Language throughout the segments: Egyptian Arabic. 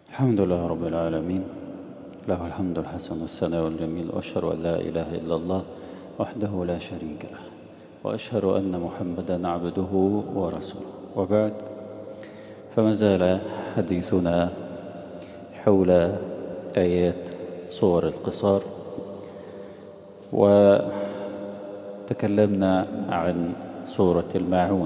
الحمد لله رب العالمين له الحمد الحسن والثناء الجميل وأشهد أن لا إله إلا الله وحده لا شريك له وأشهد أن محمدا عبده ورسوله وبعد فما زال حديثنا حول آيات صور القصار وتكلمنا عن سورة الماعون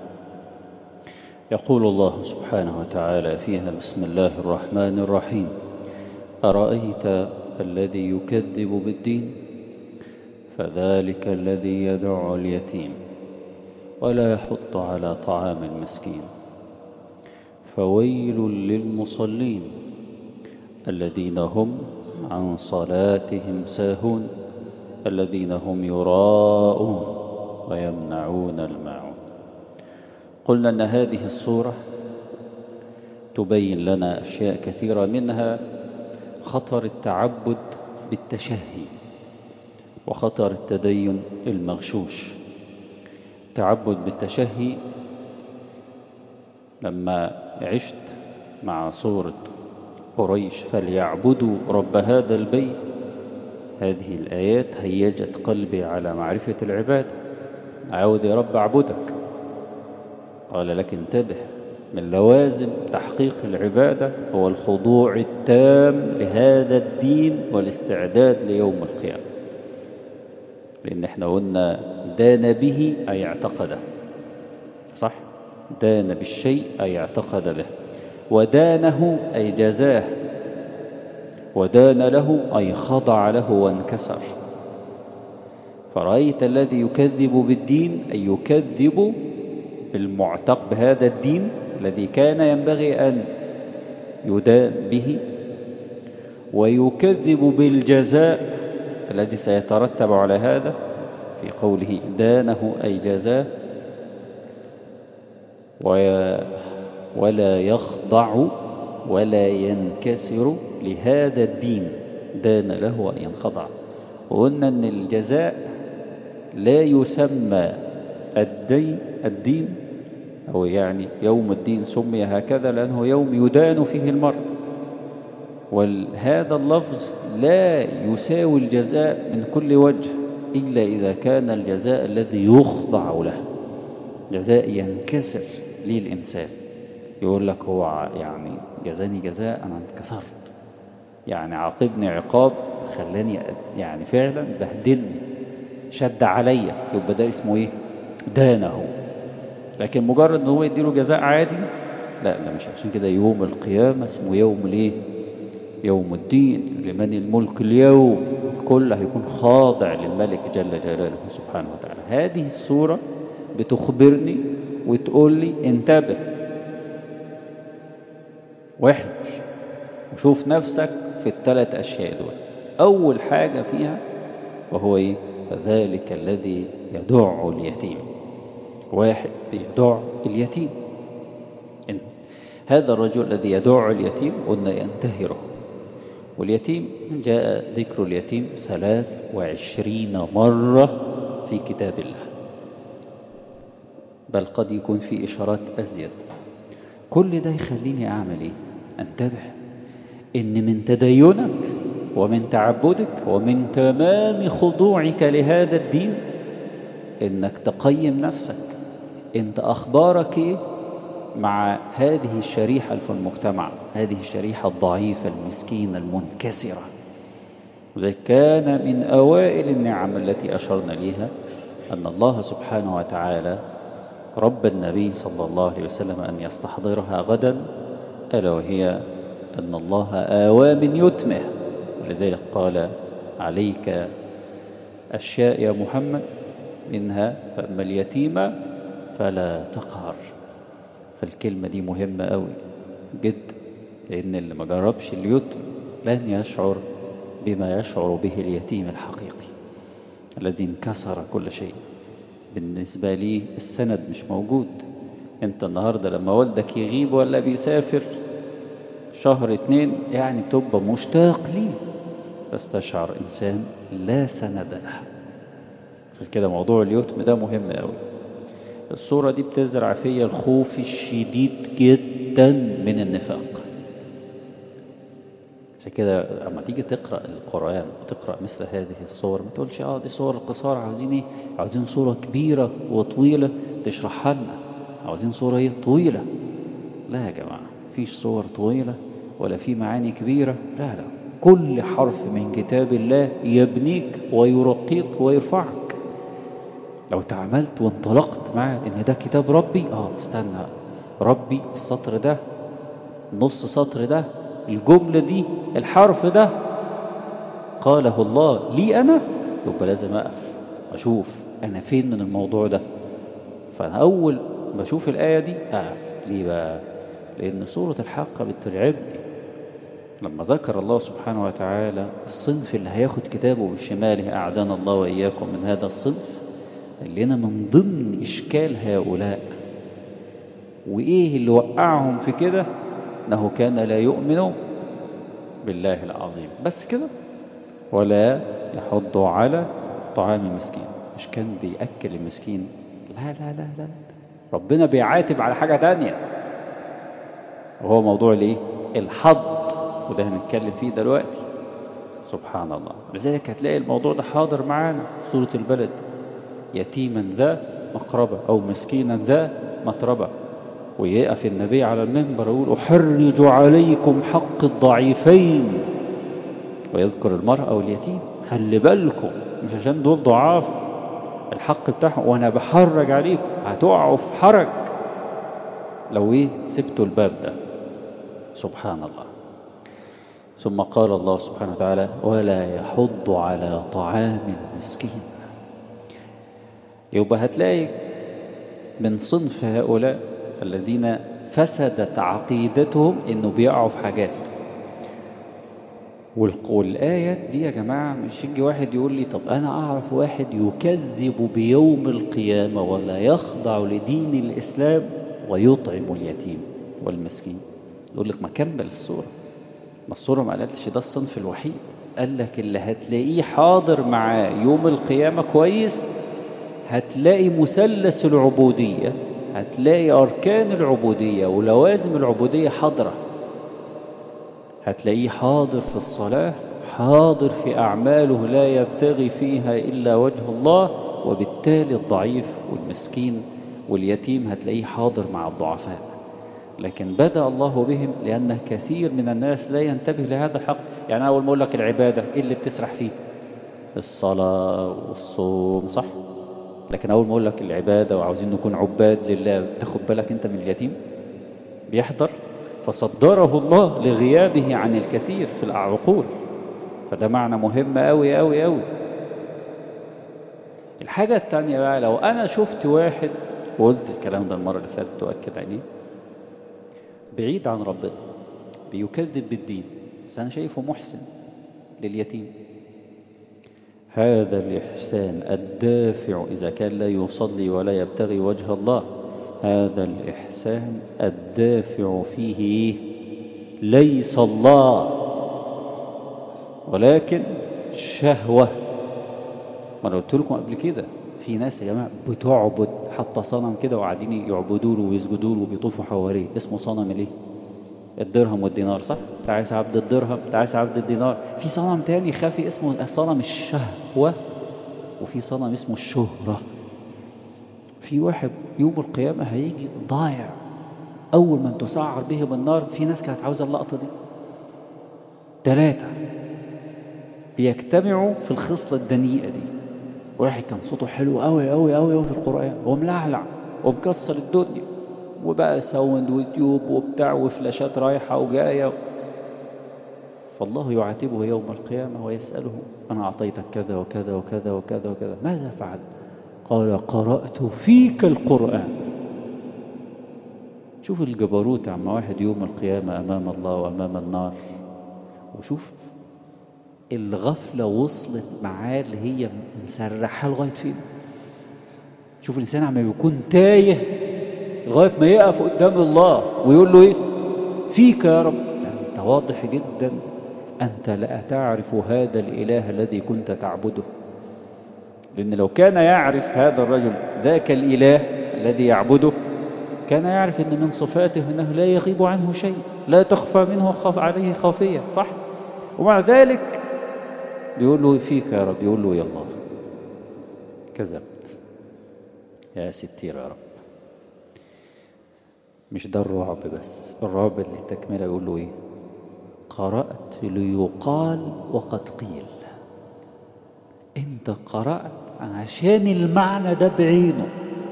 يقول الله سبحانه وتعالى فيها بسم الله الرحمن الرحيم أرأيت الذي يكذب بالدين فذلك الذي يدع اليتيم ولا يحط على طعام المسكين فويل للمصلين الذين هم عن صلاتهم ساهون الذين هم يراءون ويمنعون الماعون قلنا أن هذه الصورة تبين لنا أشياء كثيرة منها خطر التعبد بالتشهي وخطر التدين المغشوش التعبد بالتشهي لما عشت مع صورة قريش فليعبدوا رب هذا البيت هذه الآيات هيجت قلبي على معرفة العبادة عاود يا رب أعبدك قال لك انتبه من لوازم تحقيق العبادة هو الخضوع التام لهذا الدين والاستعداد ليوم القيامة لأن احنا قلنا دان به أي اعتقده صح دان بالشيء أي اعتقد به ودانه أي جزاه ودان له أي خضع له وانكسر فرأيت الذي يكذب بالدين أي يكذب بالمعتق بهذا الدين الذي كان ينبغي أن يدان به ويكذب بالجزاء الذي سيترتب على هذا في قوله دانه أي جزاه ولا يخضع ولا ينكسر لهذا الدين دان له أن ينخضع وقلنا أن الجزاء لا يسمى الدين, الدين أو يعني يوم الدين سمي هكذا لأنه يوم يدان فيه المرء وهذا اللفظ لا يساوي الجزاء من كل وجه إلا إذا كان الجزاء الذي يخضع له جزاء ينكسر للإنسان يقول لك هو يعني جزاني جزاء أنا انكسرت يعني عاقبني عقاب خلاني يعني فعلا بهدلني شد عليا يبقى ده اسمه ايه دانه لكن مجرد ان هو يديله جزاء عادي لا لا مش عشان كده يوم القيامة اسمه يوم الايه يوم الدين لمن الملك اليوم الكل هيكون خاضع للملك جل جلاله سبحانه وتعالى هذه السورة بتخبرني وتقول لي انتبه واحذر وشوف نفسك في الثلاث أشياء دول أول حاجة فيها وهو إيه ذلك الذي يدع اليتيم واحد يدع اليتيم إن هذا الرجل الذي يدع اليتيم قلنا ينتهره واليتيم جاء ذكر اليتيم ثلاث وعشرين مرة في كتاب الله بل قد يكون في إشارات أزيد كل ده يخليني أعمل إيه أنتبه إن من تدينك ومن تعبدك ومن تمام خضوعك لهذا الدين إنك تقيم نفسك أنت أخبارك إيه مع هذه الشريحة في المجتمع هذه الشريحة الضعيفة المسكينة المنكسرة وذلك كان من أوائل النعم التي أشرنا لها أن الله سبحانه وتعالى رب النبي صلى الله عليه وسلم أن يستحضرها غدا ألا وهي أن الله آوى من يتمه ولذلك قال عليك أشياء يا محمد منها فأما اليتيمة فلا تقهر فالكلمة دي مهمة قوي جدا لأن اللي ما جربش اليتم لن يشعر بما يشعر به اليتيم الحقيقي الذي انكسر كل شيء بالنسبة لي السند مش موجود انت النهاردة لما والدك يغيب ولا بيسافر شهر اتنين يعني بتبقى مشتاق ليه تستشعر إنسان لا سند له كده موضوع اليتم ده مهم قوي الصورة دي بتزرع فيا الخوف الشديد جدا من النفاق عشان كده اما تيجي تقرأ القرآن وتقرأ مثل هذه الصور ما تقولش اه دي صور القصار عاوزين ايه عاوزين صورة كبيرة وطويلة تشرحها لنا عاوزين صورة ايه طويلة لا يا جماعة فيش صور طويلة ولا في معاني كبيرة لا لا كل حرف من كتاب الله يبنيك ويرقيك ويرفعك لو تعاملت وانطلقت معاه ان ده كتاب ربي اه استنى ربي السطر ده نص سطر ده الجملة دي الحرف ده قاله الله لي أنا يبقى لازم أقف أشوف أنا فين من الموضوع ده فأنا أول ما أشوف الآية دي أقف ليه بقى لأن سورة الحق بترعبني لما ذكر الله سبحانه وتعالى الصنف اللي هياخد كتابه بشماله أعدانا الله وإياكم من هذا الصنف قال لنا من ضمن إشكال هؤلاء وإيه اللي وقعهم في كده أنه كان لا يؤمن بالله العظيم بس كده ولا يحض على طعام المسكين مش كان بيأكل المسكين لا لا لا لا ربنا بيعاتب على حاجة تانية وهو موضوع الايه الحض وده هنتكلم فيه دلوقتي سبحان الله لذلك هتلاقي الموضوع ده حاضر معانا في سورة البلد يتيما ذا مقربة أو مسكينا ذا متربة ويقف النبي على المنبر ويقول أحرج عليكم حق الضعيفين ويذكر المرأة واليتيم خلي بالكم مش عشان دول ضعاف الحق بتاعهم وانا بحرج عليكم هتقعوا في حرج لو ايه سبتوا الباب ده سبحان الله ثم قال الله سبحانه وتعالى ولا يحض على طعام المسكين يبقى هتلاقي من صنف هؤلاء الذين فسدت عقيدتهم انه بيقعوا في حاجات والآيات دي يا جماعة مش يجي واحد يقول لي طب أنا أعرف واحد يكذب بيوم القيامة ولا يخضع لدين الإسلام ويطعم اليتيم والمسكين يقول لك ما كمل الصورة ما الصورة ما قالتش ده الصنف الوحيد قال لك اللي هتلاقيه حاضر معاه يوم القيامة كويس هتلاقي مثلث العبودية هتلاقي أركان العبودية ولوازم العبودية حاضرة هتلاقيه حاضر في الصلاة حاضر في أعماله لا يبتغي فيها إلا وجه الله وبالتالي الضعيف والمسكين واليتيم هتلاقيه حاضر مع الضعفاء لكن بدأ الله بهم لأن كثير من الناس لا ينتبه لهذا الحق يعني أول ما أقول لك العبادة إيه اللي بتسرح فيه الصلاة والصوم صح لكن أول ما أقول لك العبادة وعاوزين نكون عباد لله تاخد بالك أنت من اليتيم بيحضر فصدره الله لغيابه عن الكثير في العقول فده معنى مهم أوي أوي أوي الحاجة الثانية بقى لو أنا شفت واحد وقلت الكلام ده المرة اللي فاتت تؤكد عليه بعيد عن ربنا بيكذب بالدين بس أنا شايفه محسن لليتيم هذا الإحسان الدافع إذا كان لا يصلي ولا يبتغي وجه الله هذا الإحسان الدافع فيه ليس الله ولكن شهوة ما أنا قلت لكم قبل كده في ناس يا جماعة بتعبد حتى صنم كده وقاعدين يعبدوا له ويسجدوا له وبيطوفوا حواليه اسمه صنم الايه؟ الدرهم والدينار صح؟ انت عايز عبد الدرهم انت عايز عبد الدينار في صنم تاني خافي اسمه صنم الشهوة وفي صنم اسمه الشهرة في واحد يوم القيامة هيجي ضايع أول من تسعر به بالنار في ناس كانت عاوزة اللقطة دي ثلاثة بيجتمعوا في الخصلة الدنيئة دي واحد كان صوته حلو قوي قوي قوي قوي في القرآن وملعلع ومكسر الدنيا وبقى ساوند ويوتيوب وبتاع وفلاشات رايحة وجاية فالله يعاتبه يوم القيامة ويسأله أنا أعطيتك كذا وكذا وكذا وكذا وكذا ماذا فعلت قال قرأت فيك القرآن شوف الجبروت عما واحد يوم القيامة أمام الله وأمام النار وشوف الغفلة وصلت معاه اللي هي مسرحة لغاية فين شوف الإنسان عم بيكون تايه لغاية ما يقف قدام الله ويقول له إيه فيك يا رب أنت واضح جدا أنت لا تعرف هذا الإله الذي كنت تعبده لأن لو كان يعرف هذا الرجل ذاك الإله الذي يعبده كان يعرف أن من صفاته أنه لا يغيب عنه شيء لا تخفى منه خاف عليه خافية صح؟ ومع ذلك بيقول له فيك يا رب يقول له يلا كذبت يا ستير يا رب مش ده الرعب بس الرعب اللي التكملة يقول له ايه قرأت ليقال وقد قيل انت قرأت عشان المعنى ده بعينه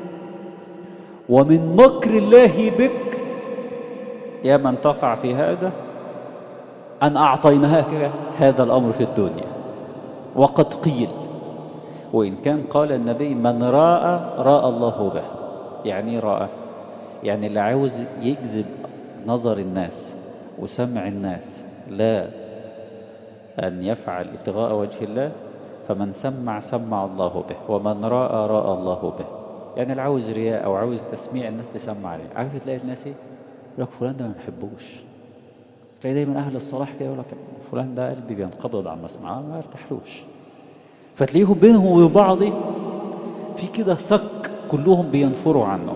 ومن مكر الله بك يا من تقع في هذا أن أعطيناك هذا الأمر في الدنيا وقد قيل وإن كان قال النبي من راى راى الله به يعني راى يعني اللي عاوز يجذب نظر الناس وسمع الناس لا أن يفعل ابتغاء وجه الله فمن سمع سمع الله به ومن راى راى الله به يعني اللي عاوز رياء أو عاوز تسميع الناس تسمع عليه عارف تلاقي الناس ايه يقول لك فلان ده ما بنحبوش تلاقي دايما أهل الصلاح كده يقول لك فلان ده قلبي بينقبض عن مسمعه ما ارتاحلوش فتلاقيهم بينهم وبين بعض في كده صك كلهم بينفروا عنه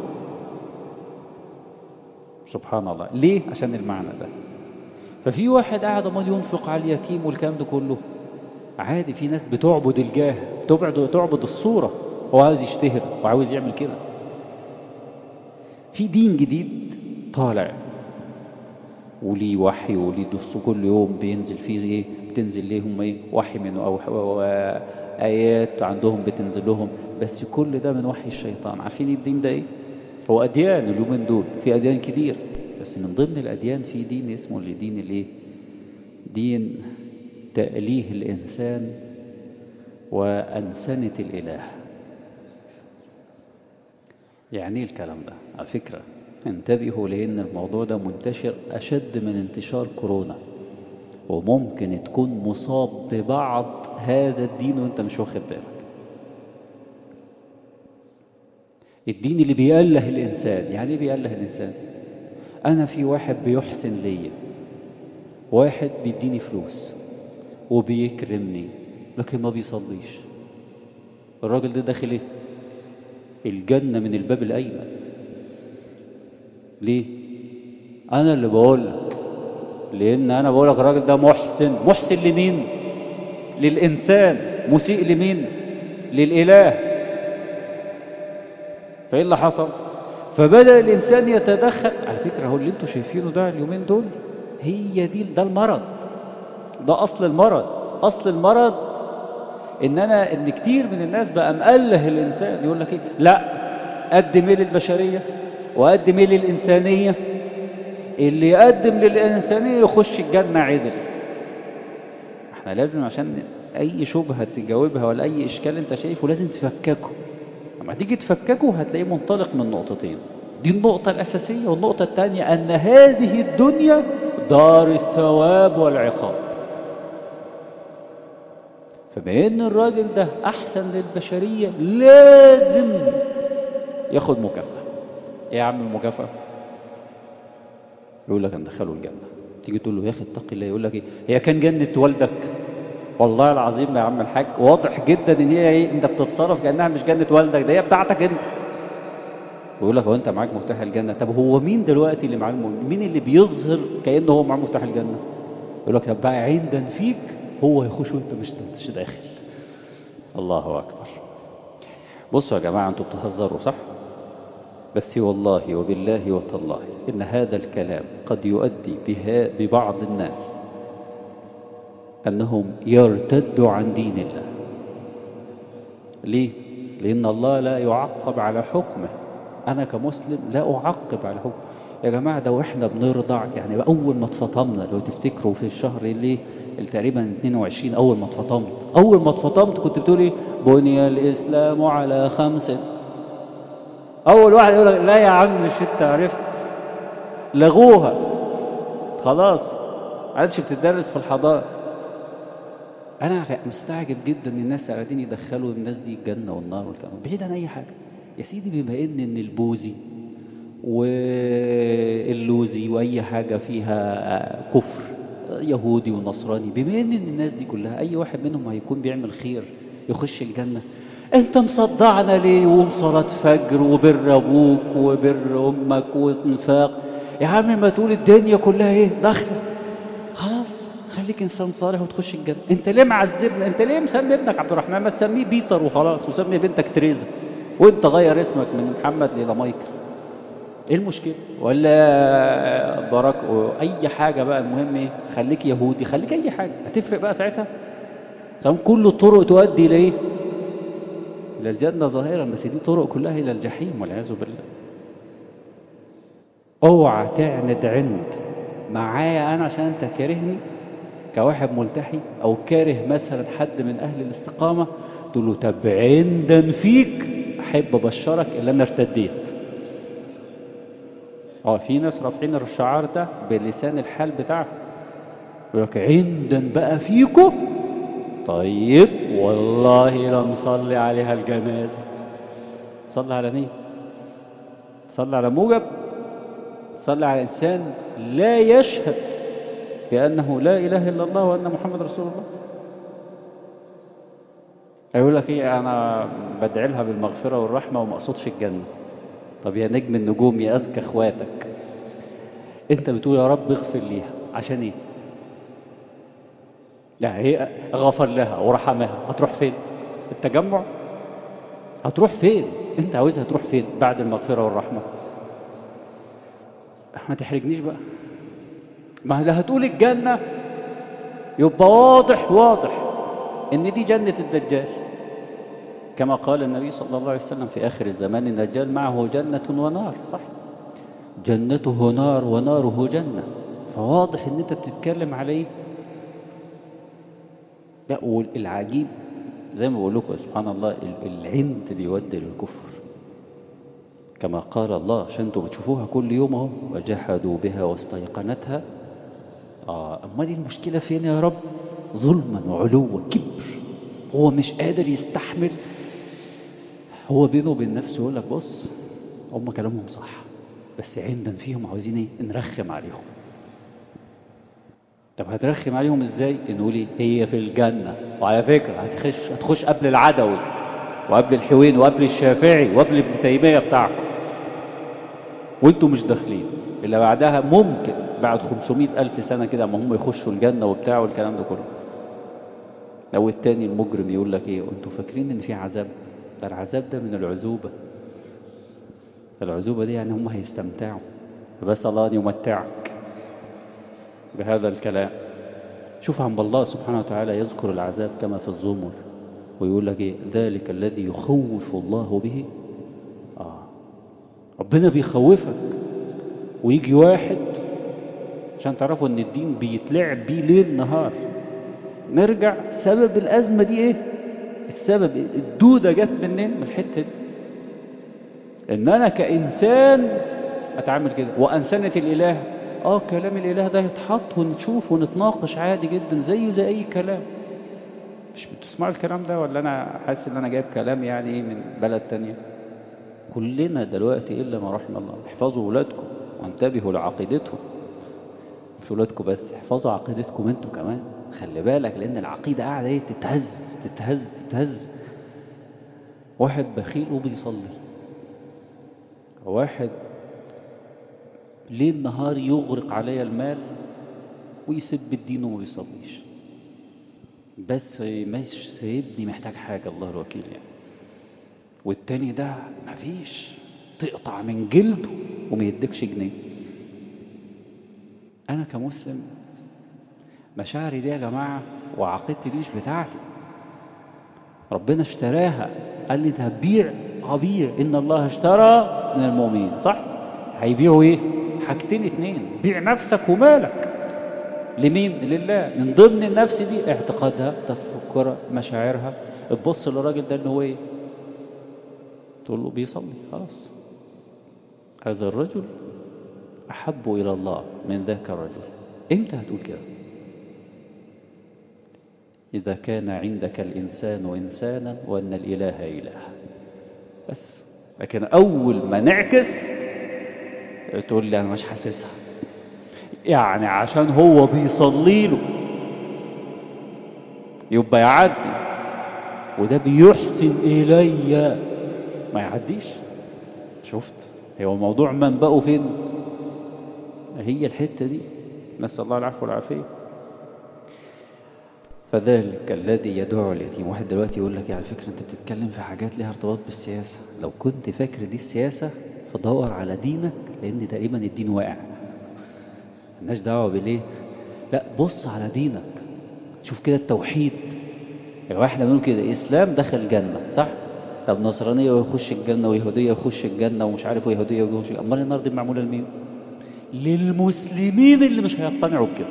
سبحان الله ليه عشان المعنى ده ففي واحد قاعد امال ينفق على اليتيم والكلام ده كله عادي في ناس بتعبد الجاه بتعبد تعبد الصورة هو عاوز يشتهر وعاوز يعمل كده في دين جديد طالع وليه وحي وليه دس كل يوم بينزل فيه ايه بتنزل ليهم ايه وحي من او أو ايات عندهم بتنزل لهم بس كل ده من وحي الشيطان عارفين الدين ده ايه هو اديان اليومين دول في اديان كتير بس من ضمن الاديان في دين اسمه الدين الايه دين تأليه الانسان وانسنة الاله يعني ايه الكلام ده على فكرة انتبهوا لان الموضوع ده منتشر اشد من انتشار كورونا وممكن تكون مصاب ببعض هذا الدين وانت مش واخد بالك الدين اللي بيأله الإنسان يعني ايه بيأله الإنسان أنا في واحد بيحسن ليا واحد بيديني فلوس وبيكرمني لكن ما بيصليش الراجل ده داخل ايه الجنة من الباب الأيمن ليه أنا اللي بقول لك لأن أنا بقول لك الراجل ده محسن محسن لمين للإنسان مسيء لمين للإله فإيه اللي حصل فبدأ الإنسان يتدخل على فكرة هو اللي انتوا شايفينه ده اليومين دول هي دي ده المرض ده أصل المرض أصل المرض إن أنا إن كتير من الناس بقى مأله الإنسان يقول لك إيه لا قدم إيه للبشرية وقدم إيه للإنسانية اللي يقدم للإنسانية يخش الجنة عدل احنا لازم عشان أي شبهة تجاوبها ولا أي إشكال أنت شايفه لازم تفككه لما تيجي تفككه هتلاقيه منطلق من نقطتين دي النقطة الأساسية والنقطة الثانية أن هذه الدنيا دار الثواب والعقاب فبما ان الراجل ده أحسن للبشرية لازم ياخد مكافأة ايه يا عم المكافأة يقول لك ندخله الجنة تيجي تقول له يا أخي اتق الله يقول لك ايه هي كان جنة والدك والله العظيم يا عم الحاج واضح جدا ان هي ايه انت بتتصرف كانها مش جنه والدك ده هي بتاعتك انت ويقول لك هو انت معاك مفتاح الجنه طب هو مين دلوقتي اللي معاه مين اللي بيظهر كانه هو معاه مفتاح الجنه يقول لك طب بقى عندا فيك هو يخش وانت مش مش داخل الله اكبر بصوا يا جماعه انتوا بتهزروا صح بس والله وبالله وتالله ان هذا الكلام قد يؤدي بها ببعض الناس أنهم يرتدوا عن دين الله ليه؟ لأن الله لا يعقب على حكمه أنا كمسلم لا أعقب على حكمه يا جماعة ده وإحنا بنرضع يعني أول ما اتفطمنا لو تفتكروا في الشهر اللي تقريبا 22 أول ما اتفطمت أول ما اتفطمت كنت بتقول إيه بني الإسلام على خمس أول واحد يقول لك لا يا عم مش أنت عرفت لغوها خلاص عادش بتدرس في الحضارة أنا مستعجب جدا إن الناس قاعدين يدخلوا الناس دي الجنة والنار والكلام بعيد عن أي حاجة يا سيدي بما إن إن البوذي واللوزي وأي حاجة فيها كفر يهودي ونصراني بما إن الناس دي كلها أي واحد منهم هيكون بيعمل خير يخش الجنة أنت مصدعنا ليه وم صلاة فجر وبر أبوك وبر أمك وانفاق يا عم ما تقول الدنيا كلها إيه داخلة خلاص خليك انسان صالح وتخش الجنه انت ليه معذبنا انت ليه مسمي ابنك عبد الرحمن ما تسميه بيتر وخلاص وسمي بنتك تريزا وانت غير اسمك من محمد الى مايكل ايه المشكله ولا باراك اي حاجه بقى المهم ايه خليك يهودي خليك اي حاجه هتفرق بقى ساعتها سواء كل الطرق تؤدي الى ايه الى الجنه ظاهرا بس دي طرق كلها الى الجحيم والعياذ بالله اوعى تعند عند معايا انا عشان انت كارهني كواحد ملتحي او كاره مثلا حد من اهل الاستقامه تقول له طب عندا فيك احب ابشرك ان انا ارتديت اه في ناس رافعين الشعار ده بلسان الحال بتاعهم يقول لك عندا بقى فيكم طيب والله لنصلي عليها الجنازه صلي على مين صلي على موجب صلى على إنسان لا يشهد بأنه لا إله إلا الله وأن محمد رسول الله يقول لك إيه أنا بدعي لها بالمغفرة والرحمة وما أقصدش الجنة طب يا نجم النجوم يا أذكى إخواتك أنت بتقول يا رب اغفر ليها عشان إيه؟ يعني هي غفر لها ورحمها هتروح فين؟ التجمع؟ هتروح فين؟ أنت عاوزها تروح فين بعد المغفرة والرحمة؟ ما تحرجنيش بقى ما لا هتقول الجنة يبقى واضح واضح ان دي جنة الدجال كما قال النبي صلى الله عليه وسلم في آخر الزمان الدجال معه جنة ونار صح جنته نار وناره جنة فواضح ان انت بتتكلم عليه لا والعجيب زي ما بقول لكم سبحان الله العند بيودي للكفر كما قال الله عشان انتم بتشوفوها كل يوم اهو وجحدوا بها واستيقنتها اه اما دي المشكله فين يا رب ظلما وعلوا كبر هو مش قادر يستحمل هو بينه وبين نفسه يقول لك بص هم كلامهم صح بس عندا فيهم عاوزين ايه نرخم عليهم طب هترخم عليهم ازاي نقول ايه هي في الجنه وعلى فكره هتخش هتخش قبل العدوي وقبل الحوين وقبل الشافعي وقبل ابن تيميه بتاعكم وانتم مش داخلين إلا بعدها ممكن بعد 500 ألف سنة كده ما هم يخشوا الجنة وبتاع والكلام ده كله لو التاني المجرم يقول لك ايه انتوا فاكرين ان في عذاب ده العذاب ده من العزوبة العزوبة دي يعني هم هيستمتعوا فبس الله أن يمتعك بهذا الكلام شوف عم الله سبحانه وتعالى يذكر العذاب كما في الزمر ويقول لك ايه ذلك الذي يخوف الله به آه. ربنا بيخوفك ويجي واحد عشان تعرفوا ان الدين بيتلعب بيه ليل نهار نرجع سبب الأزمة دي ايه السبب الدودة جت منين من الحتة دي ان انا كإنسان اتعامل كده وأنسنة الإله اه كلام الإله ده يتحط ونشوف ونتناقش عادي جدا زيه زي أي كلام مش بتسمعوا الكلام ده ولا أنا حاسس إن أنا جايب كلام يعني ايه من بلد تانية كلنا دلوقتي إلا ما رحم الله احفظوا ولادكم وانتبهوا لعقيدتهم مش ولادكم بس احفظوا عقيدتكم انتوا كمان خلي بالك لأن العقيدة قاعدة ايه تتهز تتهز تتهز واحد بخيل وبيصلي واحد ليل نهار يغرق عليا المال ويسب الدين وما بيصليش بس مش سيدني محتاج حاجة الله الوكيل يعني والتاني ده مفيش تقطع من جلده وما يديكش جنيه أنا كمسلم مشاعري دي يا جماعة وعقيدتي دي مش بتاعتي ربنا اشتراها قال لي هبيع هبيع إن الله اشترى من المؤمنين صح هيبيعوا ايه حاجتين اتنين بيع نفسك ومالك لمين لله من ضمن النفس دي اعتقادها تفكرها مشاعرها تبص للراجل ده ان هو ايه تقول له بيصلي خلاص هذا الرجل احب الى الله من ذاك الرجل امتى هتقول كده اذا كان عندك الانسان انسانا وان الاله اله بس لكن اول ما نعكس تقول لي انا مش حاسسها يعني عشان هو بيصلي له يبقى يعدي وده بيحسن الي ما يعديش شفت هو الموضوع منبأه فين هي الحته دي نسال الله العفو والعافيه فذلك الذي يدعو اليتيم واحد دلوقتي يقول لك على فكرة انت بتتكلم في حاجات ليها ارتباط بالسياسة لو كنت فاكر دي السياسة فدور على دينك لان تقريبا الدين واقع ملناش دعوة بليه لا بص على دينك شوف كده التوحيد يا جماعه احنا بنقول كده اسلام دخل الجنة صح طب نصرانية ويخش الجنة ويهودية يخش الجنة ومش عارف ويهودية ويخش امال النار دي معمولة لمين للمسلمين اللي مش هيقتنعوا بكده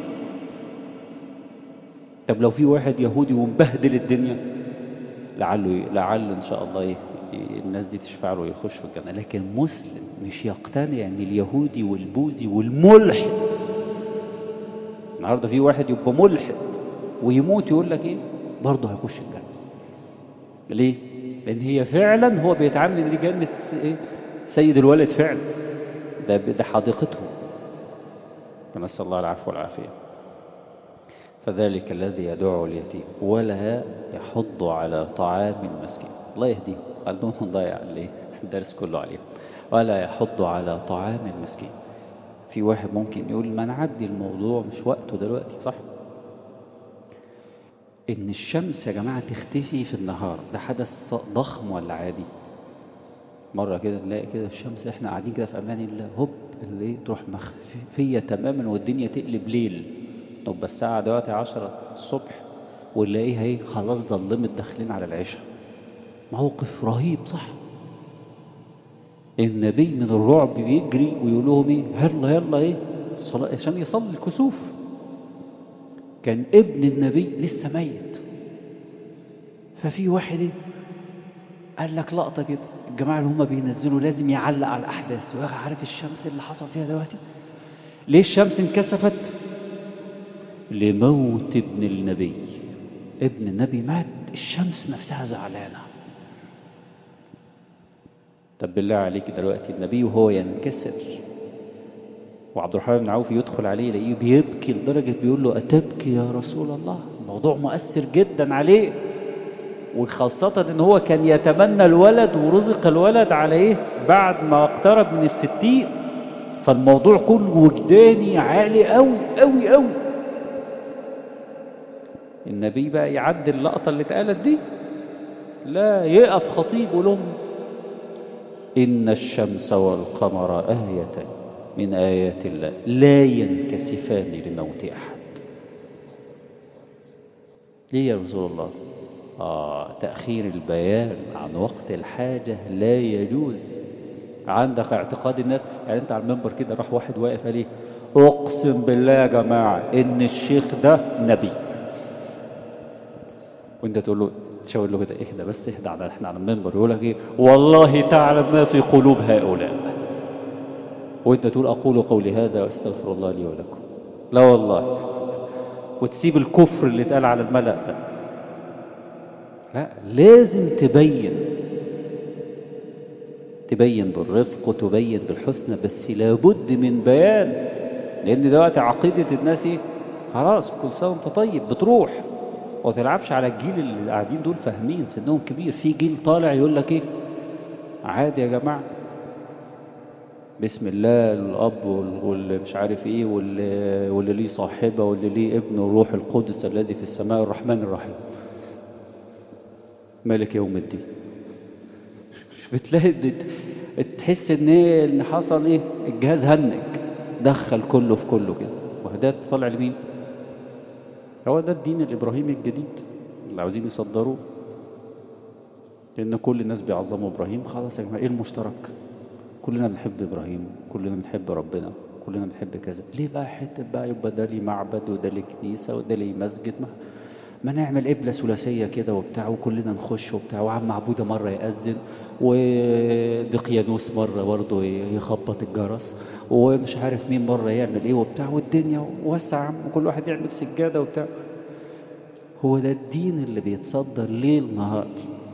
طب لو في واحد يهودي ومبهدل الدنيا لعله لعل ان شاء الله ي- ي- الناس دي تشفع له ويخش في الجنه لكن مسلم مش يقتنع ان اليهودي والبوذي والملحد النهارده في واحد يبقى ملحد ويموت يقول لك ايه برضه هيخش الجنه ليه لان هي فعلا هو بيتعامل ان دي جنه س- ايه سيد الولد فعلا ده ده حديقته فنسال الله العفو والعافيه فذلك الذي يدعو اليتيم ولا يحض على طعام المسكين الله يهديهم عندهم ضايع اللي الدرس كله عليهم ولا يحض على طعام المسكين في واحد ممكن يقول ما نعدي الموضوع مش وقته دلوقتي صح ان الشمس يا جماعة تختفي في النهار ده حدث ضخم ولا عادي مرة كده نلاقي كده الشمس احنا قاعدين كده في امان الله هوب اللي تروح مخفية تماما والدنيا تقلب ليل تبقى الساعة دلوقتي عشرة الصبح ونلاقيها ايه خلاص ظلمت داخلين على العشاء موقف رهيب صح النبي من الرعب بيجري ويقول لهم ايه يلا يلا ايه صلاة عشان يصلي الكسوف كان ابن النبي لسه ميت ففي واحد ايه قال لك لقطة كده الجماعة اللي هم بينزلوا لازم يعلق على الأحداث عارف الشمس اللي حصل فيها دلوقتي ليه الشمس انكسفت لموت ابن النبي ابن النبي مات الشمس نفسها زعلانة طب بالله عليك دلوقتي النبي وهو ينكسر وعبد الرحمن بن عوف يدخل عليه يلاقيه بيبكي لدرجة بيقول له أتبكي يا رسول الله الموضوع مؤثر جدا عليه وخاصة ان هو كان يتمنى الولد ورزق الولد على ايه بعد ما اقترب من الستين فالموضوع كله وجداني عالي قوي قوي قوي النبي بقى يعدي اللقطة اللي اتقالت دي لا يقف خطيب ولهم إن الشمس والقمر آية من آيات الله لا ينكسفان لموت أحد ليه يا رسول الله آه تأخير البيان عن وقت الحاجة لا يجوز عندك اعتقاد الناس يعني انت على المنبر كده راح واحد واقف قال ايه اقسم بالله يا جماعة ان الشيخ ده نبي وانت تقول له تشاور له كده اهدى بس اهدى على احنا على المنبر يقول لك ايه والله تعلم ما في قلوب هؤلاء وانت تقول اقول قولي هذا واستغفر الله لي ولكم لا والله وتسيب الكفر اللي اتقال على الملأ ده لا لازم تبين تبين بالرفق وتبين بالحسنى بس لابد من بيان لان دلوقتي عقيدة الناس ايه خلاص كل سنة وانت طيب بتروح وما تلعبش على الجيل اللي قاعدين دول فاهمين سنهم كبير في جيل طالع يقول لك ايه عادي يا جماعة بسم الله الأب واللي مش عارف ايه واللي, واللي ليه صاحبة واللي ليه ابن الروح القدس الذي في السماء الرحمن الرحيم مالك يوم الدين مش بتلاقي تحس ان ايه ان حصل ايه الجهاز هنك دخل كله في كله كده وده طالع لمين هو ده الدين الإبراهيمي الجديد اللي عاوزين يصدروه لأن كل الناس بيعظموا إبراهيم خلاص يا جماعة إيه المشترك كلنا بنحب إبراهيم كلنا بنحب ربنا كلنا بنحب كذا ليه بقى حتة بقى يبقى ده لي معبد وده لي كنيسة وده لي مسجد ما, ما نعمل قبلة ثلاثية كده وبتاع وكلنا نخش وبتاع وعم معبودة مرة يأذن ودقيانوس مرة برضه يخبط الجرس ومش عارف مين مرة يعمل ايه وبتاع والدنيا وسع وكل واحد يعمل سجادة وبتاع هو ده الدين اللي بيتصدر ليل نهار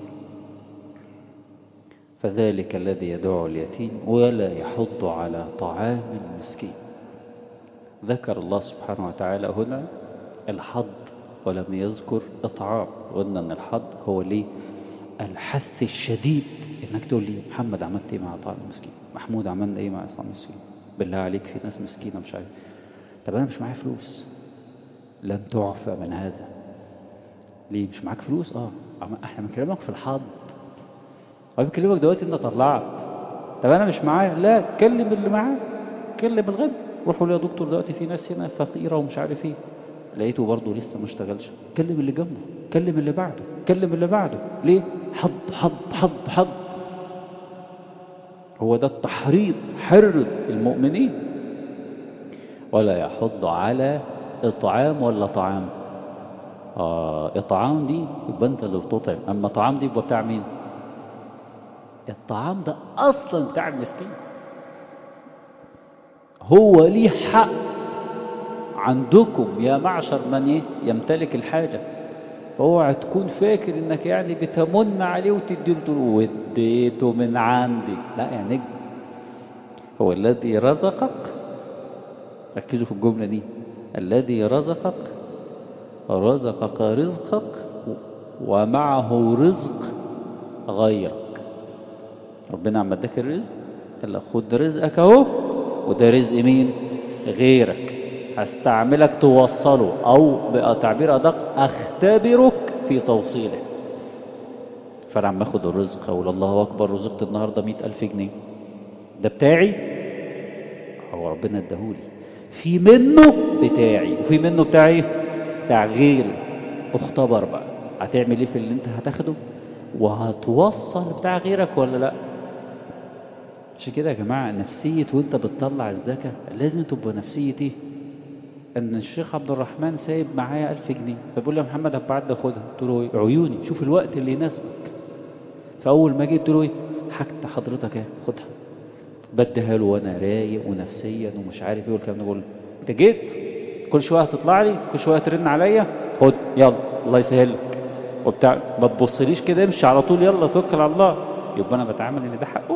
فذلك الذي يدعو اليتيم ولا يحض على طعام المسكين ذكر الله سبحانه وتعالى هنا الحض ولم يذكر إطعام قلنا أن الحض هو ليه الحث الشديد انك تقول لي محمد عملت ايه مع طعام المسكين محمود عملنا ايه مع طعام المسكين بالله عليك في ناس مسكينة مش عارف طب انا مش معايا فلوس لن تعفى من هذا ليه مش معاك فلوس اه أما احنا بنكلمك في الحظ هو بيكلمك دلوقتي انت طلعت طب انا مش معايا لا كلم اللي معاه كلم الغني روحوا له يا دكتور دلوقتي في ناس هنا فقيره ومش عارف ايه لقيته برضه لسه ما اشتغلش كلم اللي جنبه كلم اللي بعده كلم اللي بعده ليه حض حض حض حض هو ده التحريض حرض المؤمنين ولا يحض على إطعام ولا طعام آه إطعام دي يبقى أنت اللي بتطعم أما طعام دي يبقى بتاع مين الطعام ده أصلا بتاع المسكين هو ليه حق عندكم يا معشر من إيه؟ يمتلك الحاجة فاوعى تكون فاكر انك يعني بتمن عليه وتدي له وديته من عندي لا يا نجم هو الذي رزقك ركزوا في الجملة دي الذي رزقك رزقك رزقك ومعه رزق غيرك ربنا عم اداك الرزق قال لك خد رزقك اهو وده رزق مين غيرك هستعملك توصله او بتعبير ادق اختبرك في توصيله فانا عم اخد الرزق اقول الله اكبر رزقت النهارده مئة الف جنيه ده بتاعي هو ربنا اداهولي في منه بتاعي وفي منه بتاعي بتاع غيري اختبر بقى هتعمل ايه في اللي انت هتاخده وهتوصل بتاع غيرك ولا لا عشان كده يا جماعة نفسية وانت بتطلع الزكاة لازم تبقى نفسية ايه ان الشيخ عبد الرحمن سايب معايا ألف جنيه فبيقول لي يا محمد هبعد خدها قلت له ايه عيوني شوف الوقت اللي يناسبك فاول ما جيت قلت له ايه حاجة حضرتك ايه خدها بديها له وانا رايق ونفسيا ومش عارف ايه والكلام ده كله انت جيت كل شويه هتطلع لي كل شويه ترن عليا خد يلا الله يسهل لك وبتاع ما تبصليش كده امشي على طول يلا توكل على الله يبقى انا بتعامل ان ده حقه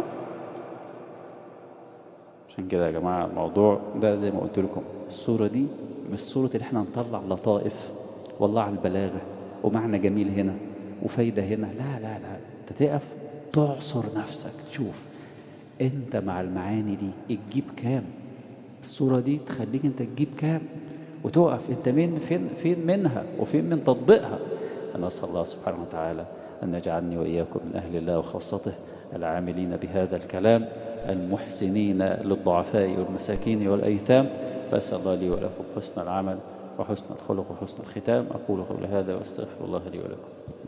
عشان كده يا جماعه الموضوع ده زي ما قلت لكم الصوره دي مش صوره اللي احنا نطلع لطائف والله على البلاغه ومعنى جميل هنا وفايده هنا لا لا لا انت تقف تعصر نفسك تشوف انت مع المعاني دي تجيب كام الصورة دي تخليك انت تجيب كام وتقف انت من فين, فين منها وفين من تطبيقها أنا أسأل الله سبحانه وتعالى أن يجعلني وإياكم من أهل الله وخاصته العاملين بهذا الكلام المحسنين للضعفاء والمساكين والأيتام فأسأل الله لي ولكم حسن العمل وحسن الخلق وحسن الختام أقول قول هذا واستغفر الله لي ولكم